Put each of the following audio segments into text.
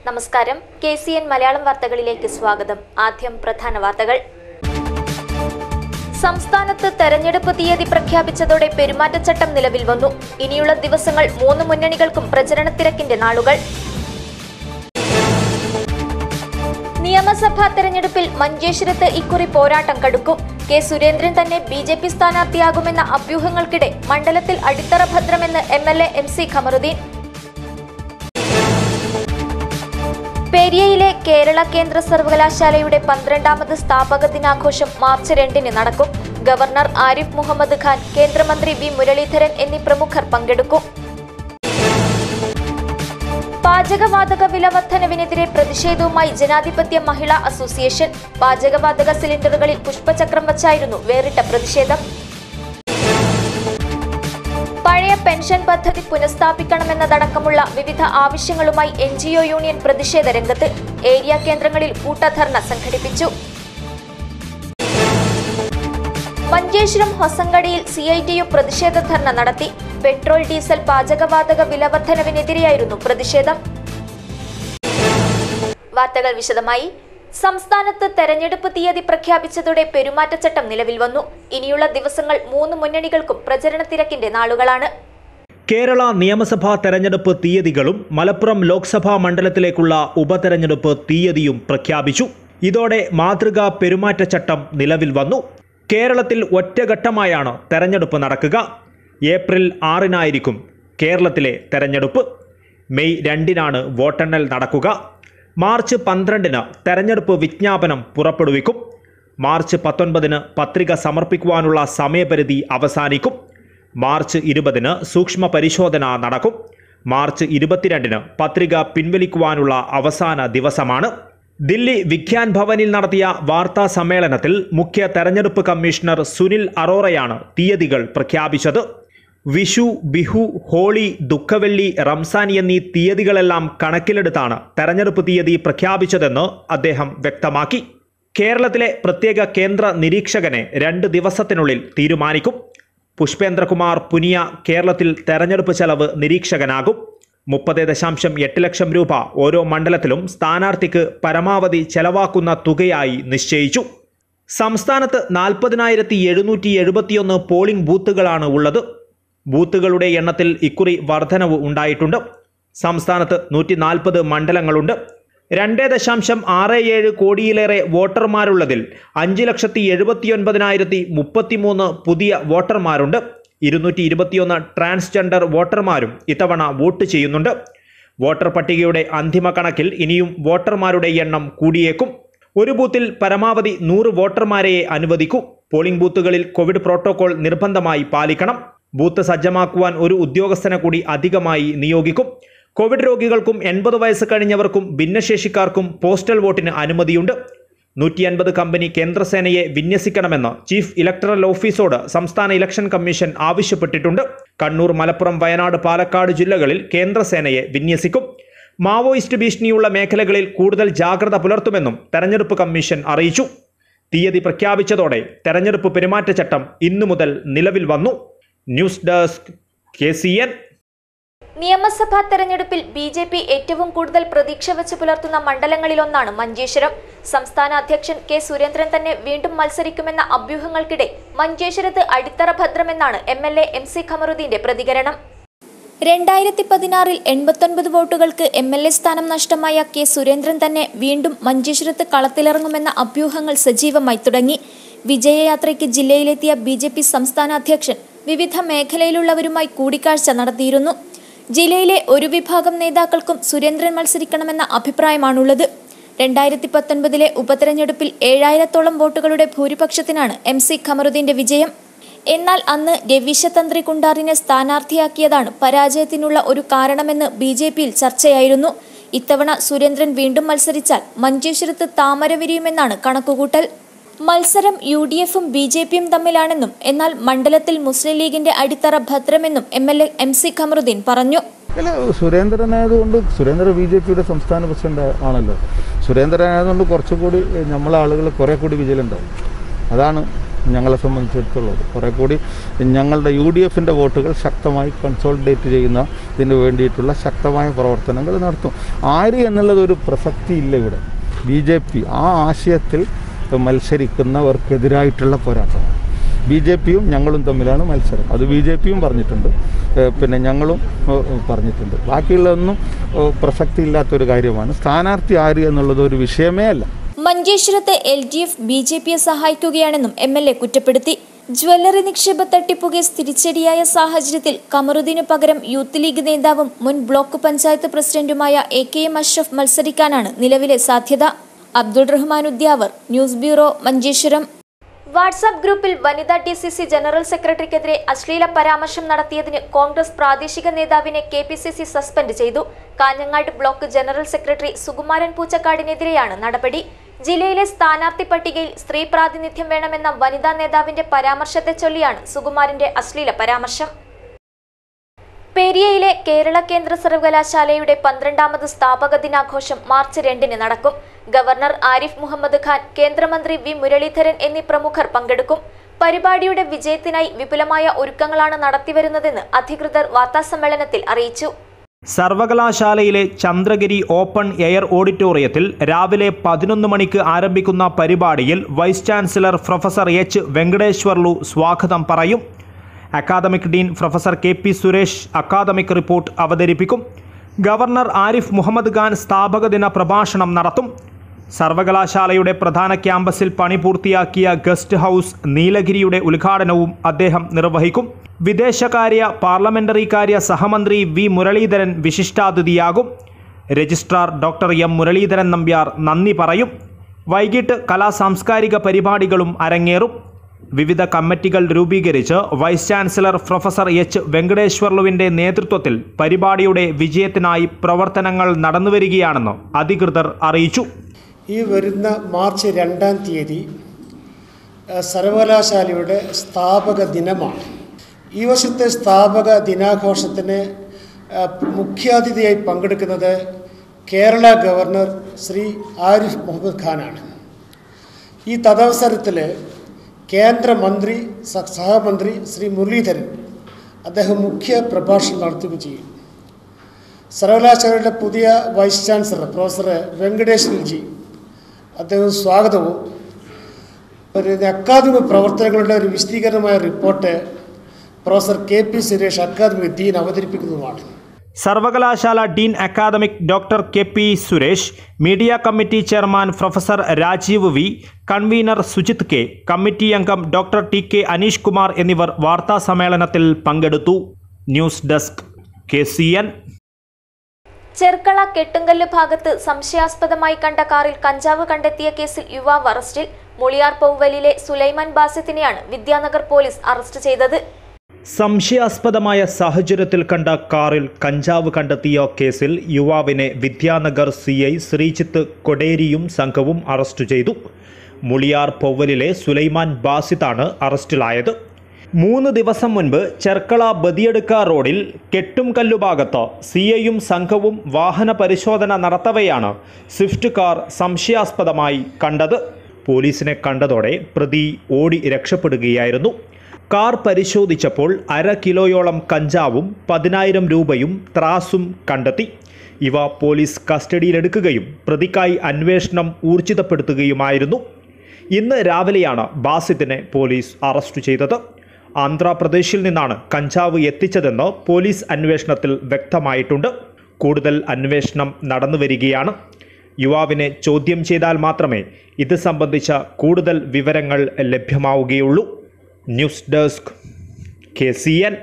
നമസ്കാരം K C N Malayalam വാർത്തകളിലേക്ക് സ്വാഗതം ആദ്യം പ്രധാന വാർത്തകൾ സംസ്ഥാനത്ത് തെരഞ്ഞെടുപ്പ് തീയതി പ്രഖ്യാപിച്ചതോടെ പെരുമാറ്റച്ചട്ടം നിലവിൽ വന്നു ഇനിയുള്ള ദിവസങ്ങൾ മൂന്ന് മുന്നണികൾക്കും പ്രചരണത്തിരക്കിന്റെ നാളുകൾ നിയമസഭാ തെരഞ്ഞെടുപ്പിൽ മഞ്ചേശ്വരത്ത് ഇക്കുറി പോരാട്ടം കടുക്കും കെ സുരേന്ദ്രൻ തന്നെ ബി ജെ പി സ്ഥാനാർത്ഥിയാകുമെന്ന അഭ്യൂഹങ്ങൾക്കിടെ മണ്ഡലത്തിൽ അടിത്തറ ഭദ്രമെന്ന് M L A M C Khamaruddin പെരിയയിലെ കേരള കേന്ദ്ര സർവകലാശാലയുടെ പന്ത്രണ്ടാമത് സ്ഥാപക ദിനാഘോഷം മാർച്ച് രണ്ടിന് നടക്കും ഗവർണർ ആരിഫ് മുഹമ്മദ് ഖാൻ കേന്ദ്രമന്ത്രി വി മുരളീധരൻ എന്നീ പ്രമുഖർ പങ്കെടുക്കും പാചകവാതക വില വർധനവിനെതിരെ പ്രതിഷേധവുമായി ജനാധിപത്യ മഹിളാ അസോസിയേഷൻ പാചകവാതക സിലിണ്ടറുകളിൽ പുഷ്പചക്രം വച്ചായിരുന്നു വേറിട്ട പ്രതിഷേധം പഴയ പെൻഷൻ പദ്ധതി പുനഃസ്ഥാപിക്കണമെന്നതടക്കമുള്ള വിവിധ ആവശ്യങ്ങളുമായി എൻ ജി ഒ യൂണിയൻ പ്രതിഷേധ രംഗത്ത് ഏരിയ കേന്ദ്രങ്ങളിൽ കൂട്ടധർണ സംഘടിപ്പിച്ചു മഞ്ചേശ്വരം ഹൊസങ്കടിയിൽ സി ഐ ടി യു പ്രതിഷേധ ധർണ നടത്തി പെട്രോൾ ഡീസൽ പാചകവാതക വില വർധനവിനെതിരെയായിരുന്നു പ്രതിഷേധം വാർത്തകൾ വിശദമായി സംസ്ഥാനത്ത് തെരഞ്ഞെടുപ്പ് തീയതി പ്രഖ്യാപിച്ചതോടെ പെരുമാറ്റച്ചട്ടം നിലവിൽ വന്നു ഇനിയുള്ള ദിവസങ്ങൾ മൂന്ന് മുന്നണികൾക്കും പ്രചരണ തിരക്കിന്റെ നാളുകളാണ് കേരള നിയമസഭാ തെരഞ്ഞെടുപ്പ് തീയതികളും മലപ്പുറം ലോക്സഭാ മണ്ഡലത്തിലേക്കുള്ള ഉപതെരഞ്ഞെടുപ്പ് തീയതിയും പ്രഖ്യാപിച്ചു ഇതോടെ മാതൃകാ പെരുമാറ്റച്ചട്ടം നിലവിൽ വന്നു കേരളത്തിൽ ഒറ്റഘട്ടമായാണ് തെരഞ്ഞെടുപ്പ് നടക്കുക ഏപ്രിൽ ആറിനായിരിക്കും കേരളത്തിലെ തെരഞ്ഞെടുപ്പ് മെയ് രണ്ടിനാണ് വോട്ടെണ്ണൽ നടക്കുക മാർച്ച് പന്ത്രണ്ടിന് തെരഞ്ഞെടുപ്പ് വിജ്ഞാപനം പുറപ്പെടുവിക്കും മാർച്ച് പത്തൊൻപതിന് പത്രിക സമർപ്പിക്കുവാനുള്ള സമയപരിധി അവസാനിക്കും മാർച്ച് ഇരുപതിന് സൂക്ഷ്മ പരിശോധന നടക്കും മാർച്ച് ഇരുപത്തിരണ്ടിന് പത്രിക പിൻവലിക്കുവാനുള്ള അവസാന ദിവസമാണ് ദില്ലി വിഖ്യാൻ ഭവനിൽ നടത്തിയ വാർത്താ സമ്മേളനത്തിൽ മുഖ്യ തെരഞ്ഞെടുപ്പ് കമ്മീഷണർ സുനിൽ അറോറയാണ് തീയതികൾ പ്രഖ്യാപിച്ചത് വിഷു ബിഹു ഹോളി ദുഃഖവെള്ളി റംസാൻ എന്നീ തീയതികളെല്ലാം കണക്കിലെടുത്താണ് തെരഞ്ഞെടുപ്പ് തീയതി പ്രഖ്യാപിച്ചതെന്ന് അദ്ദേഹം വ്യക്തമാക്കി കേരളത്തിലെ പ്രത്യേക കേന്ദ്ര നിരീക്ഷകനെ രണ്ട് ദിവസത്തിനുള്ളിൽ തീരുമാനിക്കും പുഷ്പേന്ദ്രകുമാർ പുനിയ കേരളത്തിൽ തെരഞ്ഞെടുപ്പ് ചെലവ് നിരീക്ഷകനാകും മുപ്പത് ദശാംശം എട്ട് ലക്ഷം രൂപ ഓരോ മണ്ഡലത്തിലും സ്ഥാനാർത്ഥിക്ക് പരമാവധി ചെലവാക്കുന്ന തുകയായി നിശ്ചയിച്ചു സംസ്ഥാനത്ത് നാൽപ്പതിനായിരത്തി എഴുന്നൂറ്റി എഴുപത്തിയൊന്ന് പോളിംഗ് ബൂത്തുകളാണ് ഉള്ളത് ബൂത്തുകളുടെ എണ്ണത്തിൽ ഇക്കുറി വർധനവ് ഉണ്ടായിട്ടുണ്ട് സംസ്ഥാനത്ത് നൂറ്റി നാൽപ്പത് മണ്ഡലങ്ങളുണ്ട് രണ്ട് ദശാംശം ആറ് ഏഴ് കോടിയിലേറെ വോട്ടർമാരുള്ളതിൽ അഞ്ച് ലക്ഷത്തി എഴുപത്തിയൊൻപതിനായിരത്തി മുപ്പത്തിമൂന്ന് പുതിയ വോട്ടർമാരുണ്ട് ഇരുന്നൂറ്റി ഇരുപത്തിയൊന്ന് ട്രാൻസ്ജെൻഡർ വോട്ടർമാരും ഇത്തവണ വോട്ട് ചെയ്യുന്നുണ്ട് വോട്ടർ പട്ടികയുടെ അന്തിമ കണക്കിൽ ഇനിയും വോട്ടർമാരുടെ എണ്ണം കൂടിയേക്കും ഒരു ബൂത്തിൽ പരമാവധി നൂറ് വോട്ടർമാരെയെ അനുവദിക്കൂ പോളിംഗ് ബൂത്തുകളിൽ കോവിഡ് പ്രോട്ടോകോൾ നിർബന്ധമായി പാലിക്കണം ബൂത്ത് സജ്ജമാക്കുവാൻ ഒരു ഉദ്യോഗസ്ഥനെ കൂടി അധികമായി നിയോഗിക്കും കോവിഡ് രോഗികൾക്കും എൺപത് വയസ്സ് കഴിഞ്ഞവർക്കും ഭിന്നശേഷിക്കാർക്കും പോസ്റ്റൽ വോട്ടിന് അനുമതിയുണ്ട് നൂറ്റി അൻപത് കമ്പനി കേന്ദ്രസേനയെ വിന്യസിക്കണമെന്ന് ചീഫ് ഇലക്ടറൽ ഓഫീസോട് സംസ്ഥാന ഇലക്ഷൻ കമ്മീഷൻ ആവശ്യപ്പെട്ടിട്ടുണ്ട് കണ്ണൂർ മലപ്പുറം വയനാട് പാലക്കാട് ജില്ലകളിൽ കേന്ദ്രസേനയെ വിന്യസിക്കും മാവോയിസ്റ്റ് ഭീഷണിയുള്ള മേഖലകളിൽ കൂടുതൽ ജാഗ്രത പുലർത്തുമെന്നും തെരഞ്ഞെടുപ്പ് കമ്മീഷൻ അറിയിച്ചു തീയതി പ്രഖ്യാപിച്ചതോടെ തെരഞ്ഞെടുപ്പ് പെരുമാറ്റച്ചട്ടം ഇന്നു മുതൽ നിലവിൽ വന്നു news desk K C N നിയമസഭാ തെരഞ്ഞെടുപ്പിൽ ബി ജെ പി ഏറ്റവും കൂടുതൽ പ്രതീക്ഷ വെച്ച് പുലർത്തുന്ന മണ്ഡലങ്ങളിലൊന്നാണ് മഞ്ചേശ്വരം സംസ്ഥാന അധ്യക്ഷൻ കെ സുരേന്ദ്രൻ തന്നെ വീണ്ടും മത്സരിക്കുമെന്ന അഭ്യൂഹങ്ങൾക്കിടെ മഞ്ചേശ്വരത്ത് അടിത്തറ ഭദ്രമെന്നാണ് M L A M C ഖമറുദ്ദീന്റെ പ്രതികരണം രണ്ടായിരത്തി പതിനാറിൽ എൺപത്തൊൻപത് വോട്ടുകൾക്ക് എം എൽ എ സ്ഥാനം നഷ്ടമായ കെ സുരേന്ദ്രൻ തന്നെ വീണ്ടും മഞ്ചേശ്വരത്ത് കളത്തിലിറങ്ങുമെന്ന അഭ്യൂഹങ്ങൾ സജീവമായി തുടങ്ങി വിജയയാത്രയ്ക്ക് ജില്ലയിലെത്തിയ ബി ജെ പി സംസ്ഥാന അധ്യക്ഷൻ വിവിധ മേഖലയിലുള്ളവരുമായി കൂടിക്കാഴ്ച നടത്തിയിരുന്നു ജില്ലയിലെ ഒരു വിഭാഗം നേതാക്കൾക്കും സുരേന്ദ്രൻ മത്സരിക്കണമെന്ന അഭിപ്രായമാണുള്ളത് രണ്ടായിരത്തി പത്തൊൻപതിലെ ഉപതെരഞ്ഞെടുപ്പിൽ ഏഴായിരത്തോളം വോട്ടുകളുടെ ഭൂരിപക്ഷത്തിനാണ് എം സി ഖമറുദ്ദീന്റെ വിജയം എന്നാൽ അന്ന് രവീശതന്ത്രി കുണ്ടാറിനെ സ്ഥാനാർത്ഥിയാക്കിയതാണ് പരാജയത്തിനുള്ള ഒരു കാരണമെന്ന് ബി ജെ പിയിൽ ചർച്ചയായിരുന്നു ഇത്തവണ സുരേന്ദ്രൻ വീണ്ടും മത്സരിച്ചാൽ മഞ്ചേശ്വരത്ത് താമര വിരിയുമെന്നാണ് കണക്കുകൂട്ടൽ മത്സരം യു ഡി എഫും ബി ജെ പിയും തമ്മിലാണെന്നും എന്നാൽ മണ്ഡലത്തിൽ മുസ്ലിം ലീഗിന്റെ അടിത്തറ ഭദ്രമെന്നും M L A M C Khamaruddin പറഞ്ഞു അല്ല സുരേന്ദ്രനായതുകൊണ്ട് സുരേന്ദ്രൻ ബി ജെ പിയുടെ സംസ്ഥാന പ്രസിഡന്റ് ആണല്ലോ സുരേന്ദ്രനായതുകൊണ്ട് കുറച്ചുകൂടി നമ്മളെ ആളുകൾ കുറേ കൂടി വിജയലുണ്ടാവും അതാണ് ഞങ്ങളെ സംബന്ധിച്ചിടത്തോളം കുറേ കൂടി ഞങ്ങളുടെ യു ഡി എഫിൻ്റെ വോട്ടുകൾ ശക്തമായി കൺസോളിഡേറ്റ് ചെയ്യുന്ന ഇതിന് വേണ്ടിയിട്ടുള്ള ശക്തമായ പ്രവർത്തനങ്ങൾ നടത്തും ആര് എന്നുള്ളത് ഒരു പ്രസക്തിയില്ല ഇവിടെ ബി ജെ പി ആ ആശയത്തിൽ മത്സരിക്കുന്നവർക്കെതിരായിട്ടുള്ള പോരാട്ടമാണ് ബി ജെ പിയും ഞങ്ങളും തമ്മിലാണ് മത്സരം അത് ബി ജെ പിയും പറഞ്ഞിട്ടുണ്ട് ഏഹ് പിന്നെ ഞങ്ങളും ഏഹ് പറഞ്ഞിട്ടുണ്ട് ബാക്കിയുള്ളതൊന്നും ഏഹ് പ്രസക്തിയില്ലാത്തൊരു കാര്യമാണ് സ്ഥാനാർത്ഥി ആര് എന്നുള്ളത് ഒരു വിഷയമേ അല്ല മഞ്ചേശ്വരത്ത് L D F B J പിയെ സഹായിക്കുകയാണെന്നും എം എൽ എ കുറ്റപ്പെടുത്തി ജ്വല്ലറി നിക്ഷേപ തട്ടിപ്പു കേസ് തിരിച്ചടിയായ സാഹചര്യത്തിൽ കമറുദ്ദീനു പകരം യൂത്ത് ലീഗ് നേതാവും മുൻ ബ്ലോക്ക് പഞ്ചായത്ത് പ്രസിഡന്റുമായ എ കെ എം അഷ്റഫ് മത്സരിക്കാനാണ് നിലവിലെ സാധ്യത Abdul Rahman Udyavar news bureau Manjeshwaram WhatsApp ഗ്രൂപ്പിൽ വനിതാ ഡി സി സി ജനറൽ സെക്രട്ടറിക്കെതിരെ അശ്ലീല പരാമർശം നടത്തിയതിന് കോൺഗ്രസ് പ്രാദേശിക നേതാവിനെ K P C C suspend ചെയ്തു Kanhangad block general secretary Sukumaran പൂച്ചക്കാടിനെതിരെയാണ് നടപടി ജില്ലയിലെ സ്ഥാനാർത്ഥി പട്ടികയിൽ സ്ത്രീ പ്രാതിനിധ്യം വേണമെന്ന വനിതാ നേതാവിന്റെ പരാമർശത്തെ ചൊല്ലിയാണ് സുകുമാരന്റെ അശ്ലീല പരാമർശം പെരിയയിലെ കേരള കേന്ദ്ര സർവകലാശാലയുടെ പന്ത്രണ്ടാമത് സ്ഥാപക ദിനാഘോഷം മാർച്ച് രണ്ടിന് നടക്കും ഗവർണർ ആരിഫ് മുഹമ്മദ് ഖാൻ കേന്ദ്രമന്ത്രി വി മുരളീധരൻ എന്നീ പ്രമുഖർ പങ്കെടുക്കും പരിപാടിയുടെ വിജയത്തിനായി വിപുലമായ ഒരുക്കങ്ങളാണ് നടത്തിവരുന്നതെന്ന് അധികൃതർ വാർത്താസമ്മേളനത്തിൽ അറിയിച്ചു സർവകലാശാലയിലെ ചന്ദ്രഗിരി ഓപ്പൺ എയർ ഓഡിറ്റോറിയത്തിൽ രാവിലെ പതിനൊന്ന് മണിക്ക് ആരംഭിക്കുന്ന പരിപാടിയിൽ vice chancellor professor H Venkateswarlu സ്വാഗതം പറയും academic dean professor K P Suresh academic report അവതരിപ്പിക്കും ഗവർണർ ആരിഫ് മുഹമ്മദ് ഖാൻ സ്ഥാപക ദിന പ്രഭാഷണം നടത്തും സർവകലാശാലയുടെ പ്രധാന ക്യാമ്പസിൽ പണി പൂർത്തിയാക്കിയ ഗസ്റ്റ് ഹൗസ് നീലഗിരിയുടെ ഉദ്ഘാടനവും അദ്ദേഹം നിർവഹിക്കും വിദേശകാര്യ പാർലമെന്ററി കാര്യ സഹമന്ത്രി വി മുരളീധരൻ വിശിഷ്ടാതിഥിയാകും registrar doctor M Muraleedharan Nambiar നന്ദി പറയും വൈകിട്ട് കലാ സാംസ്കാരിക പരിപാടികളും അരങ്ങേറും വിവിധ കമ്മിറ്റികൾ രൂപീകരിച്ച് വൈസ് ചാൻസലർ പ്രൊഫസർ എച്ച് വെങ്കടേശ്വർലുവിൻ്റെ നേതൃത്വത്തിൽ പരിപാടിയുടെ വിജയത്തിനായി പ്രവർത്തനങ്ങൾ നടന്നുവരികയാണെന്ന് അധികൃതർ അറിയിച്ചു ഈ വരുന്ന മാർച്ച് രണ്ടാം തീയതി ഏഹ്, സർവകലാശാലയുടെ സ്ഥാപക ദിനമാണ് ഈ വർഷത്തെ സ്ഥാപക ദിനാഘോഷത്തിന് ഏഹ്, മുഖ്യാതിഥിയായി പങ്കെടുക്കുന്നത് കേരള ഗവർണർ ശ്രീ ആരിഫ് മുഹമ്മദ് ഖാനാണ് ഈ തദവസരത്തിൽ കേന്ദ്രമന്ത്രി സ- സഹമന്ത്രി ശ്രീ മുരളീധരൻ അദ്ദേഹം മുഖ്യ പ്രഭാഷണം നടത്തുകയും ചെയ്യും സർവകലാശാലയുടെ പുതിയ വൈസ് ചാൻസലർ പ്രൊഫസർ വെങ്കടേശ്വർജി അദ്ദേഹം സ്വാഗതവും ഒരു അക്കാദമിക് പ്രവർത്തനങ്ങളുടെ ഒരു വിശദീകരണമായ report professor K P Suresh academic dean അവതരിപ്പിക്കുന്നതുമാണ് സർവകലാശാല dean academic doctor K P Suresh media committee chairman professor Rajeev V convener Sujith K committee അംഗം doctor T K Aneesh Kumar എന്നിവർ വാർത്താ സമ്മേളനത്തിൽ പങ്കെടുത്തു news desk K C N Cherkala Kettumkallu ഭാഗത്ത് സംശയാസ്പദമായി കണ്ട കാറിൽ കഞ്ചാവ് കണ്ടെത്തിയ കേസിൽ യുവാവ് അറസ്റ്റിൽ മുളിയാർ പൗവലിലെ സുലൈമാൻ ബാസിത്തിനെയാണ് വിദ്യാനഗർ പോലീസ് അറസ്റ്റ് ചെയ്തത് സംശയാസ്പദമായ സാഹചര്യത്തിൽ കണ്ട കാറിൽ കഞ്ചാവ് കണ്ടെത്തിയ കേസിൽ യുവാവിനെ വിദ്യാനഗർ സി ഐ ശ്രീജിത്ത് കൊടേരിയും സംഘവും അറസ്റ്റ് ചെയ്തു മുളിയാർ പൊവ്വലിലെ സുലൈമാൻ ബാസിത്താണ് അറസ്റ്റിലായത് മൂന്ന് ദിവസം മുൻപ് ചെർക്കള ബദിയടുക്ക റോഡിൽ കെട്ടുംകല്ലു ഭാഗത്ത് സി ഐയും സംഘവും വാഹന പരിശോധന നടത്തവെയാണ് സ്വിഫ്റ്റ് കാർ സംശയാസ്പദമായി കണ്ടത് പോലീസിനെ കണ്ടതോടെ പ്രതി ഓടി രക്ഷപ്പെടുകയായിരുന്നു കാർ പരിശോധിച്ചപ്പോൾ അര കിലോയോളം കഞ്ചാവും പതിനായിരം രൂപയും ത്രാസും കണ്ടെത്തി ഇവ പോലീസ് കസ്റ്റഡിയിലെടുക്കുകയും പ്രതിക്കായി അന്വേഷണം ഊർജിതപ്പെടുത്തുകയുമായിരുന്നു ഇന്ന് രാവിലെയാണ് ബാസിത്തിനെ പോലീസ് അറസ്റ്റ് ചെയ്തത് ആന്ധ്രാപ്രദേശിൽ നിന്നാണ് കഞ്ചാവ് എത്തിച്ചതെന്ന് പോലീസ് അന്വേഷണത്തിൽ വ്യക്തമായിട്ടുണ്ട് കൂടുതൽ അന്വേഷണം നടന്നുവരികയാണ് യുവാവിനെ ചോദ്യം ചെയ്താൽ മാത്രമേ ഇത് സംബന്ധിച്ച കൂടുതൽ വിവരങ്ങൾ ലഭ്യമാവുകയുള്ളൂ news desk K C N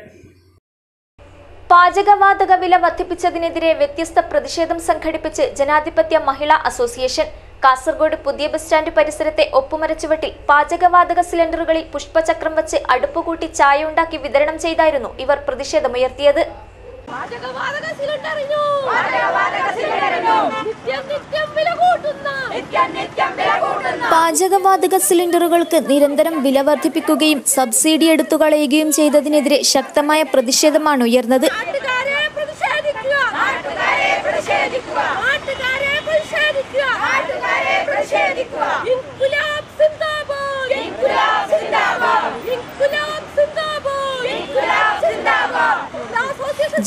പാചകവാതക വില വർദ്ധിപ്പിച്ചതിനെതിരെ വ്യത്യസ്ത പ്രതിഷേധം സംഘടിപ്പിച്ച് ജനാധിപത്യ മഹിളാ അസോസിയേഷൻ കാസർഗോഡ് പുതിയ ബസ് സ്റ്റാൻഡ് പരിസരത്തെ ഒപ്പുമരച്ചുവട്ടിൽ പാചകവാതക സിലിണ്ടറുകളിൽ പുഷ്പചക്രം വച്ച് അടുപ്പുകൂട്ടി ചായ ഉണ്ടാക്കി വിതരണം ചെയ്തായിരുന്നു ഇവർ പ്രതിഷേധമുയർത്തിയത് പാചകവാതക സിലിണ്ടറിനു പാചകവാതക സിലിണ്ടറിനു നിത്യം നിത്യം വില കൂട്ടുന്ന നിത്യം നിത്യം വില കൂട്ടുന്ന പാചകവാതക സിലിണ്ടറുകൾക്ക് നിരന്തരം വില വർദ്ധിപ്പിക്കുകയും സബ്സിഡി എടുത്തു കളയുകയും ചെയ്തതിനെതിരെ ശക്തമായ പ്രതിഷേധമാണ് ഉയർന്നത് നാട്ടുകാരെ പ്രതിഷേധിക്കുക നാട്ടുകാരെ പ്രതിഷേധിക്കുക നാട്ടുകാരെ പ്രതിഷേധിക്കുക നാട്ടുകാരെ പ്രതിഷേധിക്കുക ഇൻകുലാബ് സിന്ദാബാദ് ഇൻകുലാബ് സിന്ദാബാദ്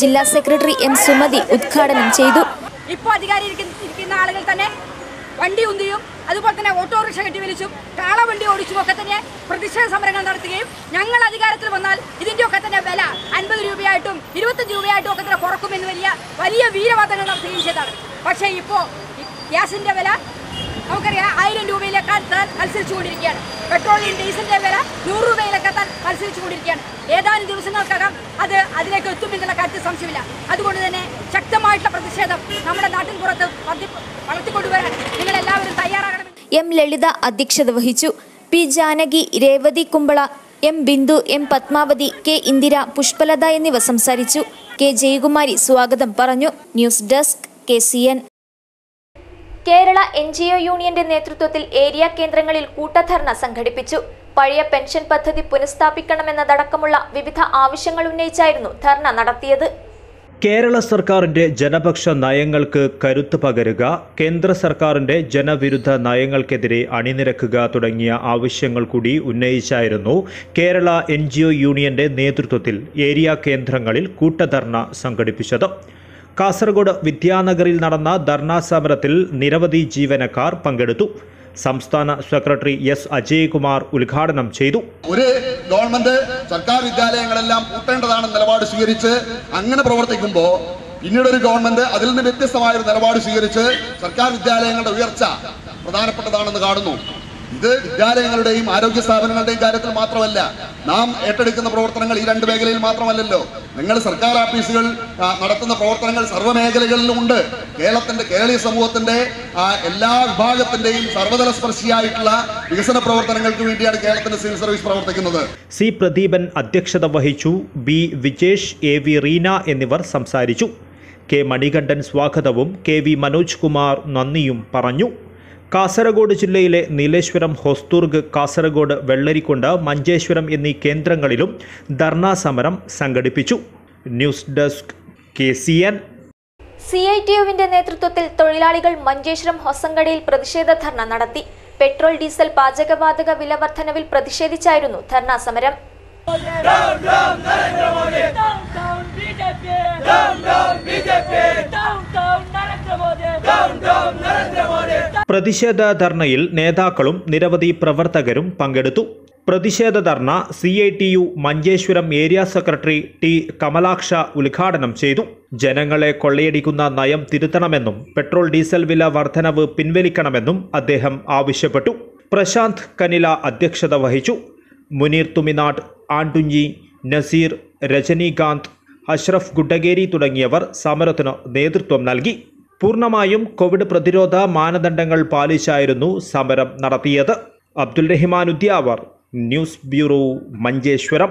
ജില്ലാ സെക്രട്ടറി എം സുമതി ഉദ്ഘാടനം ചെയ്തു ഇപ്പോൾ അധികാരി ഇരിക്കുന്ന ഇരിക്കുന്ന ആളുകൾ തന്നെ വണ്ടി ഉന്തിയും അതുപോലെ തന്നെ ഓട്ടോറിക്ഷ കെട്ടിവലിച്ചും കാളവണ്ടി ഓടിച്ചും ഒക്കെ തന്നെ പ്രതിഷേധ സമരങ്ങൾ നടത്തുകയും ഞങ്ങൾ അധികാരത്തിൽ വന്നാൽ ഇതിൻ്റെയൊക്കെ തന്നെ വില അൻപത് രൂപയായിട്ടും ഇരുപത്തഞ്ച് രൂപയായിട്ടും ഒക്കെ തന്നെ കുറക്കുമെന്ന് വലിയ വലിയ വീരവാദങ്ങൾ നടത്തുകയും ചെയ്തതാണ് പക്ഷേ ഇപ്പോൾ ഗ്യാസിൻ്റെ വില നമുക്കറിയാം ആയിരം രൂപയിലേക്ക് എത്താൻ മത്സരിച്ചുകൊണ്ടിരിക്കുകയാണ് പെട്രോളിയം ഡീസലിന്റെ വില നൂറ് രൂപയിലേക്ക് എത്താൻ മത്സരിച്ചുകൊണ്ടിരിക്കുകയാണ് ഏതാനും ദിവസങ്ങൾക്കകം അത് അതിലേക്ക് എത്തുമെന്നുള്ള കാര്യത്തിൽ സംശയമില്ല അതുകൊണ്ട് തന്നെ ശക്തമായിട്ടുള്ള പ്രതിഷേധം നമ്മുടെ നാട്ടിൻ പുറത്ത് വർദ്ധി- വളർത്തിക്കൊണ്ടുവരാൻ നിങ്ങൾ എല്ലാവരും തയ്യാറാകണം എം ലളിത അധ്യക്ഷത വഹിച്ചു P Janaki Revathi Kumbala M Bindu M Padmavathi K Indira Pushpalatha എന്നിവർ സംസാരിച്ചു കെ ജയകുമാരി സ്വാഗതം പറഞ്ഞു news desk K C N Kerala N G O യൂണിയന്റെ നേതൃത്വത്തിൽ ഏരിയ കേന്ദ്രങ്ങളിൽ കൂട്ടധർണ സംഘടിപ്പിച്ചു പഴയ പെൻഷൻ പദ്ധതി പുനഃസ്ഥാപിക്കണമെന്നതടക്കമുള്ള വിവിധ ആവശ്യങ്ങൾ ഉന്നയിച്ചായിരുന്നു ധർണ നടത്തിയത് കേരള സർക്കാരിന്റെ ജനപക്ഷ നയങ്ങൾക്ക് കരുത്ത് പകരുക കേന്ദ്ര സർക്കാരിന്റെ ജനവിരുദ്ധ നയങ്ങൾക്കെതിരെ അണിനിരക്കുക തുടങ്ങിയ ആവശ്യങ്ങൾ കൂടി ഉന്നയിച്ചായിരുന്നു കേരള എൻ യൂണിയന്റെ നേതൃത്വത്തിൽ ഏരിയ കേന്ദ്രങ്ങളിൽ കൂട്ടധർണ സംഘടിപ്പിച്ചത് കാസർഗോഡ് വിദ്യാനഗറിൽ നടന്ന ധർണാ സമരത്തിൽ നിരവധി ജീവനക്കാർ പങ്കെടുത്തു സംസ്ഥാന സെക്രട്ടറി എസ് അജയ്കുമാർ ഉദ്ഘാടനം ചെയ്തു ഒരു ഗവൺമെന്റ് സർക്കാർ വിദ്യാലയങ്ങളെല്ലാം പൂട്ടേണ്ടതാണ് നിലപാട് സ്വീകരിച്ച് അങ്ങനെ പ്രവർത്തിക്കുമ്പോൾ പിന്നീട് ഒരു ഗവൺമെന്റ് അതിൽ നിന്ന് വ്യത്യസ്തമായ ഒരു നിലപാട് സ്വീകരിച്ച് സർക്കാർ വിദ്യാലയങ്ങളുടെ ഉയർച്ച പ്രധാനപ്പെട്ടതാണെന്ന് കാണുന്നു ഇത് വിദ്യാലയങ്ങളുടെയും ആരോഗ്യ സ്ഥാപനങ്ങളുടെയും കാര്യത്തിൽ മാത്രമല്ല നാം ഏറ്റെടുക്കുന്ന പ്രവർത്തനങ്ങൾ ഈ രണ്ട് മേഖലയിൽ മാത്രമല്ലല്ലോ നിങ്ങൾ സർക്കാർ ഓഫീസുകൾ ആ, നടത്തുന്ന പ്രവർത്തനങ്ങൾ സർവ്വമേഖലകളിലും ഉണ്ട് കേരളത്തിന്റെ കേരളീയ സമൂഹത്തിന്റെ ആ, എല്ലാ വിഭാഗത്തിന്റെയും സർവ്വതല സ്പർശിയായിട്ടുള്ള വികസന പ്രവർത്തനങ്ങൾക്ക് വേണ്ടിയാണ് കേരളത്തിന്റെ സിവിൽ സർവീസ് പ്രവർത്തിക്കുന്നത് സി പ്രദീപൻ അധ്യക്ഷത വഹിച്ചു B Vijesh A V Reena എന്നിവർ സംസാരിച്ചു കെ മണികണ്ഠൻ സ്വാഗതവും കെ വി മനോജ് കുമാർ നന്ദിയും പറഞ്ഞു കാസർഗോഡ് ജില്ലയിലെ നീലേശ്വരം ഹൊസ്തൂർഗ് കാസർഗോഡ് വെള്ളരിക്കുണ്ട് മഞ്ചേശ്വരം എന്നീ കേന്ദ്രങ്ങളിലും ധർണാ സമരം സംഘടിപ്പിച്ചു news desk K C N C I T യുവിന്റെ നേതൃത്വത്തിൽ തൊഴിലാളികൾ മഞ്ചേശ്വരം ഹൊസങ്കടയിൽ പ്രതിഷേധ ധർണ നടത്തി പെട്രോൾ ഡീസൽ പാചകവാതക വില വർധനവിൽ പ്രതിഷേധിച്ചായിരുന്നു ധർണാ സമരം Down, down, BJP! Down, down, BJP! Down, down, Narendra Modi! Down, down, Narendra Modi! പ്രതിഷേധ ധർണയിൽ നേതാക്കളും നിരവധി പ്രവർത്തകരും പങ്കെടുത്തു പ്രതിഷേധ ധർണ C I T U Manjeshwaram area secretary T Kamalaksha ഉദ്ഘാടനം ചെയ്തു ജനങ്ങളെ കൊള്ളയടിക്കുന്ന നയം തിരുത്തണമെന്നും പെട്രോൾ ഡീസൽ വില വർധനവ് പിൻവലിക്കണമെന്നും അദ്ദേഹം ആവശ്യപ്പെട്ടു പ്രശാന്ത് കനില അധ്യക്ഷത വഹിച്ചു മുനീർ തുമിനാട് ആണ്ടുഞ്ചി നസീർ രജനീകാന്ത് അഷ്റഫ് ഗുഡഗേരി തുടങ്ങിയവർ സമരത്തിന് നേതൃത്വം നൽകി പൂർണ്ണമായും കോവിഡ് പ്രതിരോധ മാനദണ്ഡങ്ങൾ പാലിച്ചായിരുന്നു സമരം നടത്തിയത് Abdul Rahiman Udyavar news bureau Manjeshwaram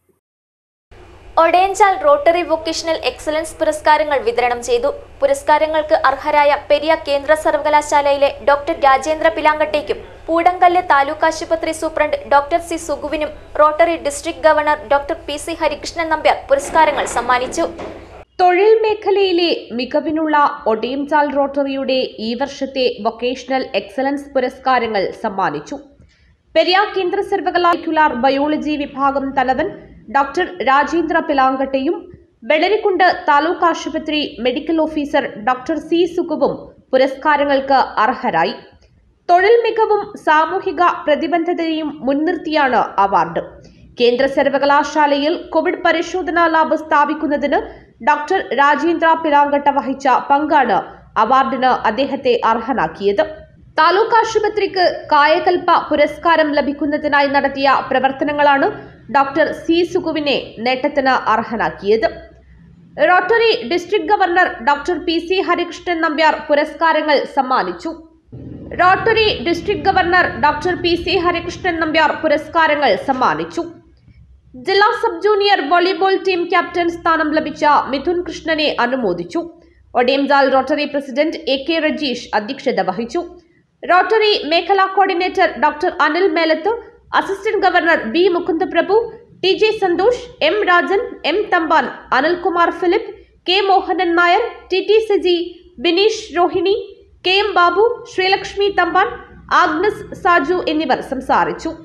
Odayanchal Rotary vocational excellence പുരസ്കാരങ്ങൾ വിതരണം ചെയ്തു പുരസ്കാരങ്ങൾക്ക് അർഹരായ പെരിയ കേന്ദ്ര സർവകലാശാലയിലെ ഡോക്ടർ രാജേന്ദ്ര പിലാങ്കട്ടേക്കും പൂടങ്കല്ല് താലൂക്ക് ആശുപത്രി സൂപ്രണ്ട് ഡോക്ടർ സി സുഗുവിനും Rotary district governor doctor P C Harikrishnan Nambiar പുരസ്കാരങ്ങൾ സമ്മാനിച്ചു തൊഴിൽ മേഖലയിലെ മികവിനുള്ള ഒടിയംചാൽ റോട്ടറിയുടെ ഈ വർഷത്തെ വൊക്കേഷണൽ എക്സലൻസ് പുരസ്കാരങ്ങൾ സമ്മാനിച്ചു പെരിയാർ കേന്ദ്ര സർവകലാശാല ബയോളജി വിഭാഗം തലവൻ ഡോക്ടർ രാജേന്ദ്ര പിലാങ്കട്ടയും വെള്ളരിക്കുണ്ട് താലൂക്ക് ആശുപത്രി മെഡിക്കൽ ഓഫീസർ ഡോക്ടർ സി സുഖുവും പുരസ്കാരങ്ങൾക്ക് അർഹരായി തൊഴിൽ മികവും സാമൂഹിക പ്രതിബദ്ധതയും മുൻനിർത്തിയാണ് അവാർഡ് കേന്ദ്ര സർവകലാശാലയിൽ കോവിഡ് പരിശോധനാ ലാബ് സ്ഥാപിക്കുന്നതിന് ഡോക്ടർ രാജേന്ദ്ര പിലാങ്കട്ട വഹിച്ച പങ്കാണ് അവാർഡിന് അദ്ദേഹത്തെ അർഹനാക്കിയത് താലൂക്ക് ആശുപത്രിക്ക് കായകൽപ്പ പുരസ്കാരം ലഭിക്കുന്നതിനായി നടത്തിയ പ്രവർത്തനങ്ങളാണ് ഡോക്ടർ സി സുകുവിനെ നേട്ടത്തിന് അർഹനാക്കിയത് Rotary district governor doctor P C Harikrishnan Nambiar പുരസ്കാരങ്ങൾ സമ്മാനിച്ചു Rotary district governor doctor P C Harikrishnan Nambiar പുരസ്കാരങ്ങൾ സമ്മാനിച്ചു ജില്ലാ sub junior volleyball team captain സ്ഥാനം ലഭിച്ച മിഥുൻ കൃഷ്ണനെ അനുമോദിച്ചു Odayanchal Rotary president A K Rajeesh അധ്യക്ഷത വഹിച്ചു റോട്ടറി മേഖലാ coordinator doctor Anil Melath assistant governor B Mukundaprabhu T J Santhosh M Rajan M Thampan Anilkumar Philip K Mohanan Nair T T Saji Bineesh Rohini K M Babu Sreelakshmi Thampan Agnes Saju എന്നിവർ സംസാരിച്ചു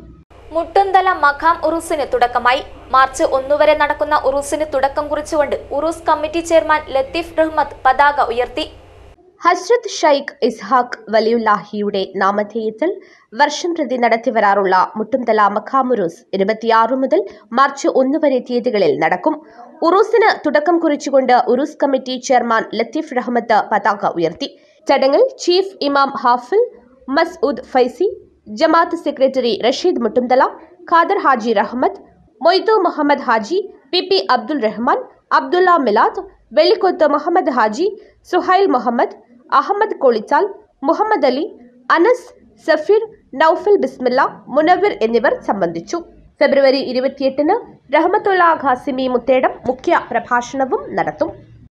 മുട്ടുന്തല മഖാം ഉറൂസിന് തുടക്കമായി മാർച്ച് ഒന്നു വരെ നടക്കുന്ന ഉറൂസിന് തുടക്കം കുറിച്ചുകൊണ്ട് ഉറൂസ് കമ്മിറ്റി ചെയർമാൻ ലത്തീഫ് റഹ്മത്ത് പതാക ഉയർത്തി ഹസ്രത്ത് ഷൈഖ് ഇസ്ഹാഖ് വലിയുല്ലാഹിയുടെ നാമധേയത്തിൽ വർഷം പ്രതി നടത്തിവരാറുള്ള മുട്ടുംതല മഖാമുറൂസ് ഇരുപത്തിയാറ് മുതൽ മാർച്ച് ഒന്ന് വരെ തീയതികളിൽ നടക്കും ഉറൂസിന് തുടക്കം കുറിച്ചുകൊണ്ട് ഉറൂസ് കമ്മിറ്റി ചെയർമാൻ ലത്തീഫ് റഹ്മത്ത് പതാക ഉയർത്തി ചടങ്ങിൽ ചീഫ് ഇമാം ഹാഫിൽ മസ്ഉദ് ഫൈസി ജമാഅത്ത് secretary Rasheed Muttumthala Khader Haji Rahmath Moidu Muhammad Haji P P Abdul Rahman Abdulla Milad Vellikoth Muhammad Haji Suhail Muhammad Ahmed Kolichal Muhammad Ali Anas Safeer Noufal Bismilla Munavvir എന്നിവർ സംബന്ധിച്ചു ഫെബ്രുവരി ഇരുപത്തിയെട്ടിന് റഹ്മത്തുള്ള ഖാസിമി മുത്തേടം മുഖ്യ പ്രഭാഷണവും നടത്തും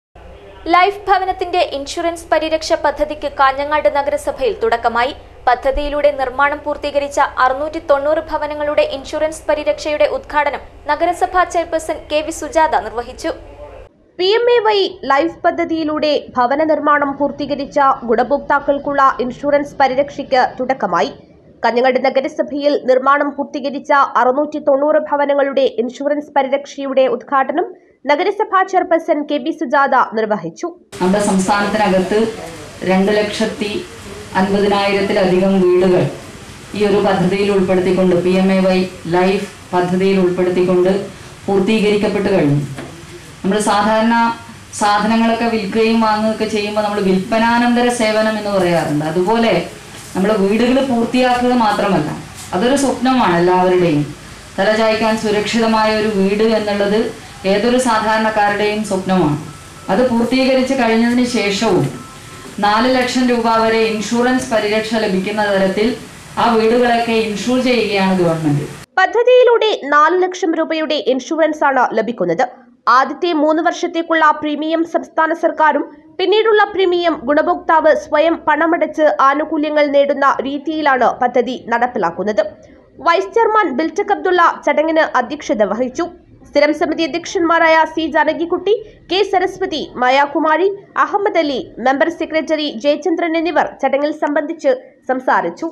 ലൈഫ് ഭവനത്തിന്റെ ഇൻഷുറൻസ് പരിരക്ഷ പദ്ധതിക്ക് കാഞ്ഞങ്ങാട് നഗരസഭയിൽ തുടക്കമായി പദ്ധതിയിലൂടെ നിർമ്മാണം പൂർത്തീകരിച്ച അറുന്നൂറ്റി തൊണ്ണൂറ് ഭവനങ്ങളുടെ ഇൻഷുറൻസ് പരിരക്ഷയുടെ ഉദ്ഘാടനം നഗരസഭാ ചെയർപേഴ്സൺ കെ വി സുജാത നിർവഹിച്ചു P M A Y life പദ്ധതിയിലൂടെ ഭവന നിർമ്മാണം പൂർത്തീകരിച്ച ഗുണഭോക്താക്കൾക്കുള്ള ഇൻഷുറൻസ് പരിരക്ഷയ്ക്ക് തുടക്കമായി കഞ്ഞങ്ങാട് നഗരസഭയിൽ നിർമ്മാണം പൂർത്തീകരിച്ച അറുന്നൂറ്റി തൊണ്ണൂറ് ഭവനങ്ങളുടെ ഇൻഷുറൻസ് പരിരക്ഷയുടെ ഉദ്ഘാടനം നഗരസഭാ ചെയർപേഴ്സൺ കെ ബി സുജാത നിർവഹിച്ചു നമ്മുടെ സംസ്ഥാനത്തിനകത്ത് രണ്ട് ലക്ഷത്തി അൻപതിനായിരത്തിലധികം വീടുകൾ ഈ ഒരു പദ്ധതിയിൽ ഉൾപ്പെടുത്തിക്കൊണ്ട് P M A Y life പദ്ധതിയിൽ ഉൾപ്പെടുത്തിക്കൊണ്ട് പൂർത്തീകരിക്കപ്പെട്ട് കഴിഞ്ഞു നമ്മൾ സാധാരണ സാധനങ്ങളൊക്കെ വിൽക്കുകയും വാങ്ങുകയൊക്കെ ചെയ്യുമ്പോൾ നമ്മൾ വിൽപ്പനാനന്തര സേവനം എന്ന് പറയാറുണ്ട് അതുപോലെ നമ്മൾ വീടുകൾ പൂർത്തിയാക്കുക മാത്രമല്ല അതൊരു സ്വപ്നമാണ് എല്ലാവരുടെയും തലചായ്ക്കാൻ സുരക്ഷിതമായ ഒരു വീട് എന്നുള്ളത് ഏതൊരു സാധാരണക്കാരുടെയും സ്വപ്നമാണ് അത് പൂർത്തീകരിച്ച് കഴിഞ്ഞതിന് ശേഷവും നാല് ലക്ഷം രൂപ വരെ ഇൻഷുറൻസ് പരിരക്ഷ ലഭിക്കുന്ന തരത്തിൽ ആ വീടുകളൊക്കെ ഇൻഷൂർ ചെയ്യുകയാണ് ഗവൺമെന്റ് പദ്ധതിയിലൂടെ നാല് ലക്ഷം രൂപയുടെ ഇൻഷുറൻസ് ആണ് ലഭിക്കുന്നത് ആദ്യത്തെ മൂന്ന് വർഷത്തേക്കുള്ള പ്രീമിയം സംസ്ഥാന സർക്കാരും പിന്നീടുള്ള പ്രീമിയം ഗുണഭോക്താവ് സ്വയം പണമടച്ച് ആനുകൂല്യങ്ങൾ നേടുന്ന രീതിയിലാണ് പദ്ധതി നടപ്പിലാക്കുന്നത് വൈസ് ചെയർമാൻ ബിൽറ്റക് അബ്ദുള്ള ചടങ്ങിന് അധ്യക്ഷത വഹിച്ചു സ്ഥിരം സമിതി അധ്യക്ഷന്മാരായ C Janakikutty K Saraswathi Mayakumari Ahmed Ali member secretary Jayachandran എന്നിവർ ചടങ്ങിൽ സംബന്ധിച്ച് സംസാരിച്ചു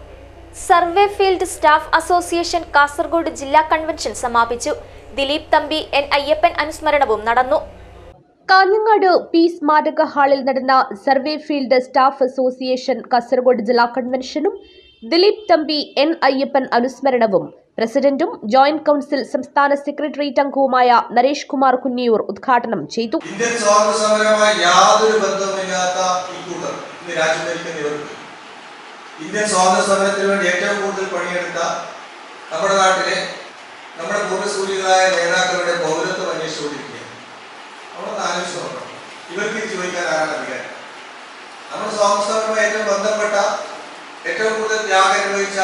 survey field staff association Kasaragod ജില്ലാ കൺവെൻഷൻ സമാപിച്ചു ദിലീപ് തമ്പി എൻ അയ്യപ്പൻ അനുസ്മരണവും നടന്നു കാഞ്ഞങ്ങാട് പി സ്മാരക ഹാളിൽ നടന്ന survey field staff association Kasaragod ജില്ലാ കൺവെൻഷനും ദിലീപ് തമ്പി എൻ അയ്യപ്പൻ അനുസ്മരണവും പ്രസിഡന്റും ജോയിന്റ് കൌൺസിൽ സംസ്ഥാന സെക്രട്ടേറിയറ്റ് അംഗവുമായ നരേഷ് കുമാർ കുന്നിയൂർ ഉദ്ഘാടനം ചെയ്തു ഇന്ത്യൻ സ്വാതന്ത്ര്യ സമരവുമായി യാതൊരു ബന്ധവുമില്ലാത്ത ഈ കൂട്ടർ ഇന്ന് രാജ്യം ഭരിക്കുന്ന ഇവർക്ക് ഇന്ത്യൻ സ്വാതന്ത്ര്യ സമരത്തിന് വേണ്ടി ഏറ്റവും കൂടുതൽ പണിയെടുത്ത നമ്മുടെ നാട്ടിലെ നമ്മുടെ പൂർവ്വസൂരികളായ നേതാക്കളുടെ പൗരത്വം അന്വേഷിച്ചുകൊണ്ടിരിക്കുകയാണ് നമ്മളൊന്ന് ആലോചിച്ച് നോക്കണം ഇവർക്ക് ഇത് ചോദിക്കാൻ ആരാണ് അധികാരം നമ്മുടെ സ്വാതന്ത്ര്യ സമരവുമായി ഏറ്റവും ബന്ധപ്പെട്ട ഏറ്റവും കൂടുതൽ ത്യാഗം അനുഭവിച്ച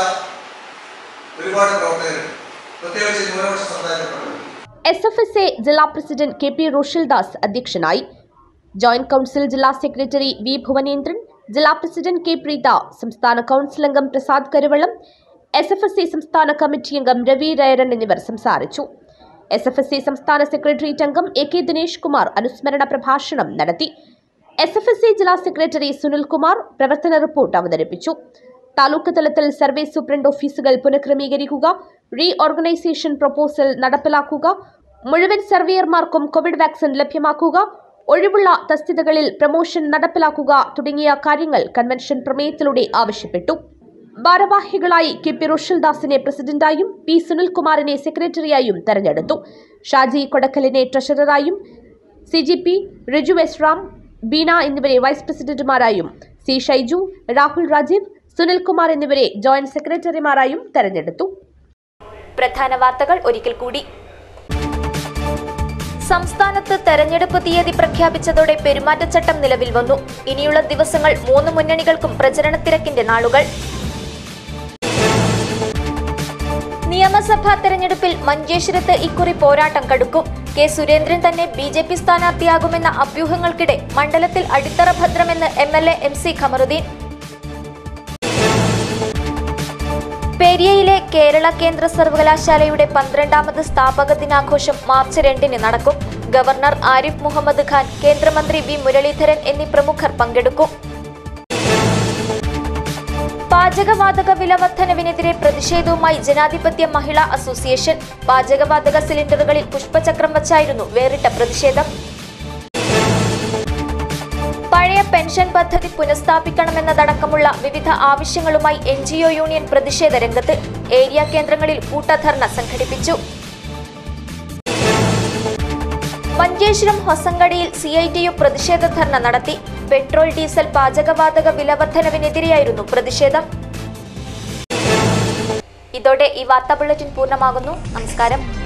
ഒരുപാട് പ്രവർത്തകരുണ്ട് പ്രത്യേകിച്ച് ന്യൂനപക്ഷ സമുദായത്തിൽപ്പെട്ടവർ എസ് എഫ് എസ് എ ജില്ലാ പ്രസിഡന്റ് കെ പി റോഷിൽദാസ് അധ്യക്ഷനായി ജോയിന്റ് കൌൺസിൽ ജില്ലാ സെക്രട്ടറി വി ഭുവനേന്ദ്രൻ ജില്ലാ പ്രസിഡന്റ് കെ പ്രീത സംസ്ഥാന കൌൺസിൽ അംഗം Prasad Karuvallam S F S A സംസ്ഥാന കമ്മിറ്റി അംഗം രവി രയരൻ എന്നിവർ സംസാരിച്ചു എസ് എഫ് എസ് എ സംസ്ഥാന സെക്രട്ടേറിയറ്റ് അംഗം എ കെ ദിനേഷ് കുമാർ അനുസ്മരണ പ്രഭാഷണം നടത്തി എസ് എഫ് എസ് എ ജില്ലാ സെക്രട്ടറി സുനിൽകുമാർ പ്രവർത്തന റിപ്പോർട്ട് അവതരിപ്പിച്ചു താലൂക്ക് തലത്തിൽ സർവേ സൂപ്രണ്ട് ഓഫീസുകൾ പുനഃക്രമീകരിക്കുക റീ ഓർഗനൈസേഷൻ പ്രപ്പോസൽ നടപ്പിലാക്കുക മുഴുവൻ സർവേയർമാർക്കും കോവിഡ് വാക്സിൻ ലഭ്യമാക്കുക ഒഴിവുള്ള തസ്തികകളിൽ പ്രമോഷൻ നടപ്പിലാക്കുക തുടങ്ങിയ കാര്യങ്ങൾ കൺവെൻഷൻ പ്രമേയത്തിലൂടെ ആവശ്യപ്പെട്ടു ഭാരവാഹികളായി കെ പി റുഷൽദാസിനെ പ്രസിഡന്റായും പി സുനിൽകുമാറിനെ സെക്രട്ടറിയായും തെരഞ്ഞെടുത്തു ഷാജി കൊടക്കലിനെ ട്രഷററായും C G P Riju S Ram Beena എന്നിവരെ വൈസ് പ്രസിഡന്റുമാരായും സി ഷൈജു രാഹുൽ രാജീവ് സുനിൽകുമാർ എന്നിവരെ ജോയിന്റ് സെക്രട്ടറിമാരായും തെരഞ്ഞെടുത്തു പ്രധാന വാർത്തകൾ ഒരിക്കൽ കൂടി സംസ്ഥാനത്ത് തെരഞ്ഞെടുപ്പ് തീയതി പ്രഖ്യാപിച്ചതോടെ പെരുമാറ്റച്ചട്ടം നിലവിൽ വന്നു ഇനിയുള്ള ദിവസങ്ങൾ മൂന്ന് മുന്നണികൾക്കും പ്രചരണത്തിരക്കിന്റെ നാളുകൾ നിയമസഭാ തെരഞ്ഞെടുപ്പിൽ മഞ്ചേശ്വരത്ത് ഇക്കുറി പോരാട്ടം കടുക്കും കെ സുരേന്ദ്രൻ തന്നെ ബി ജെ പി സ്ഥാനാർത്ഥിയാകുമെന്ന അഭ്യൂഹങ്ങൾക്കിടെ മണ്ഡലത്തിൽ അടിത്തറ ഭദ്രമെന്ന് M L A M C Khamaruddin പെരിയയിലെ കേരള കേന്ദ്ര സർവകലാശാലയുടെ പന്ത്രണ്ടാമത് സ്ഥാപക ദിനാഘോഷം മാർച്ച് രണ്ടിന് നടക്കും ഗവർണർ ആരിഫ് മുഹമ്മദ് ഖാൻ കേന്ദ്രമന്ത്രി വി മുരളീധരൻ എന്നീ പ്രമുഖർ പങ്കെടുക്കും പാചകവാതക വില വർധനവിനെതിരെ പ്രതിഷേധവുമായി ജനാധിപത്യ മഹിളാ അസോസിയേഷൻ പാചകവാതക സിലിണ്ടറുകളിൽ പുഷ്പചക്രം വച്ചായിരുന്നു വേറിട്ട പ്രതിഷേധം പഴയ പെൻഷൻ പദ്ധതി പുനഃസ്ഥാപിക്കണമെന്നതടക്കമുള്ള വിവിധ ആവശ്യങ്ങളുമായി എൻ ജി ഒ യൂണിയൻ പ്രതിഷേധ രംഗത്ത് ഏരിയ കേന്ദ്രങ്ങളിൽ കൂട്ടധർണ സംഘടിപ്പിച്ചു മഞ്ചേശ്വരം ഹൊസങ്കടിയിൽ സി ഐ ടി യു പ്രതിഷേധ ധർണ നടത്തി പെട്രോൾ ഡീസൽ പാചകവാതക വിലവർധനവിനെതിരെയായിരുന്നു പ്രതിഷേധം ഇതോടെ ഈ വാർത്താ ബുള്ളറ്റിൻ പൂർണ്ണമാകുന്നു നമസ്കാരം